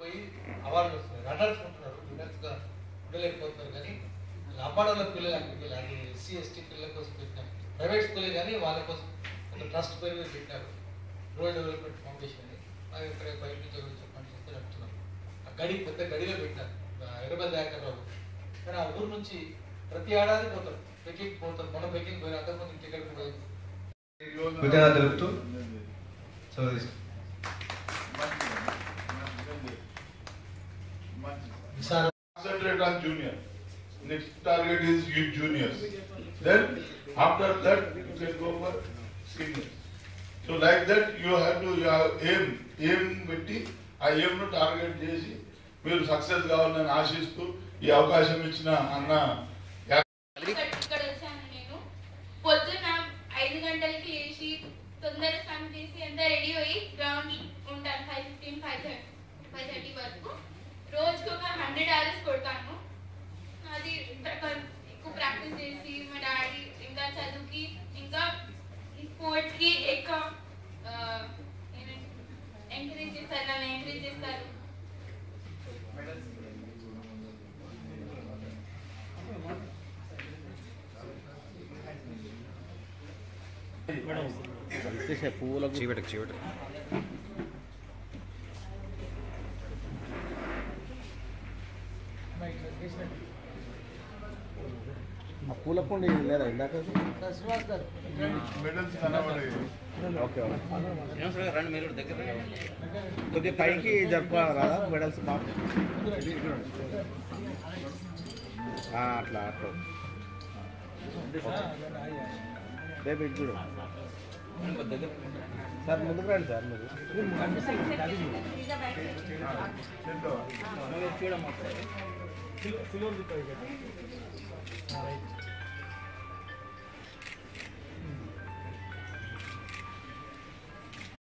పోయి అవార్డులు వస్తున్నాయి రన్నర్స్ ఉంటున్నారు విన్నర్స్ గా ఉండలేకపోతున్నారు కానీ అమ్మాడోళ్ళ పిల్లలు అక్కడికి వెళ్ళి అది ఎస్సీ ఎస్టీ పిల్లల కోసం పెట్టినారు ప్రైవేట్ స్కూలే కానీ వాళ్ళ కోసం ఒక ట్రస్ట్ పేరు మీద పెట్టినారు రూరల్ డెవలప్మెంట్ ఫౌండేషన్ అని అది ఇక్కడ బయట నుంచి ఎవరు చెప్పండి చెప్తే నడుపుతున్నాం ఆ గడి పెద్ద గడిలో పెట్టినారు ఇరవై దాకా రావు కానీ ఆ ఊరు నుంచి ప్రతి ఏడాది పోతారు పెకింగ్ పోతారు మొన్న పెకింగ్ పోయి అంతకుముందు ఇంకెక్కడికి పోయి కృతజ్ఞత తెలుపుతూ సెలవు తీసుకుంటాం. విశాల Concentrate on junior. Next target is youth juniors. Then after that you can go for seniors. So like that you have to you have aim aim పెట్టి ఆ aim ను టార్గెట్ చేసి మీరు సక్సెస్ కావాలని ఆశిస్తూ ఈ అవకాశం ఇచ్చిన అన్న ఇక్కడ ఇక్కడ వచ్చాను నేను పొద్దున ఐదు గంటలకి లేచి తొందర స్నానం చేసి అంతా రెడీ అయ్యి గ్రౌండ్ ఉంటాను five fifteen five thirty five thirty వరకు రోజుకి ఒక హండ్రెడ్ అవర్స్ కొడతాను అది ప్ర- ఎక్కువ ప్రాక్టీస్ చేసి మా డాడీ ఇంకా చదువుకి ఇంకా స్పోర్ట్స్కి ఎక్కువ ఎంకరేజ్ చేస్తారు నన్ను ఎంకరేజ్ చేస్తారు చీవటకు చీవటకు ఆ పూల కుండి లేదా ఇందాక మెడల్స్ కనబడేవి ఓకే రండి మీరు దగ్గర కొద్దిగా పైకి జరుపుకోవాలి కదా మెడల్స్ బాగా ఆ, అట్లా అట్లా రేపు ఇటు చూడు సార్ ముందుకు రండి సార్ మీరు చూడమ్మా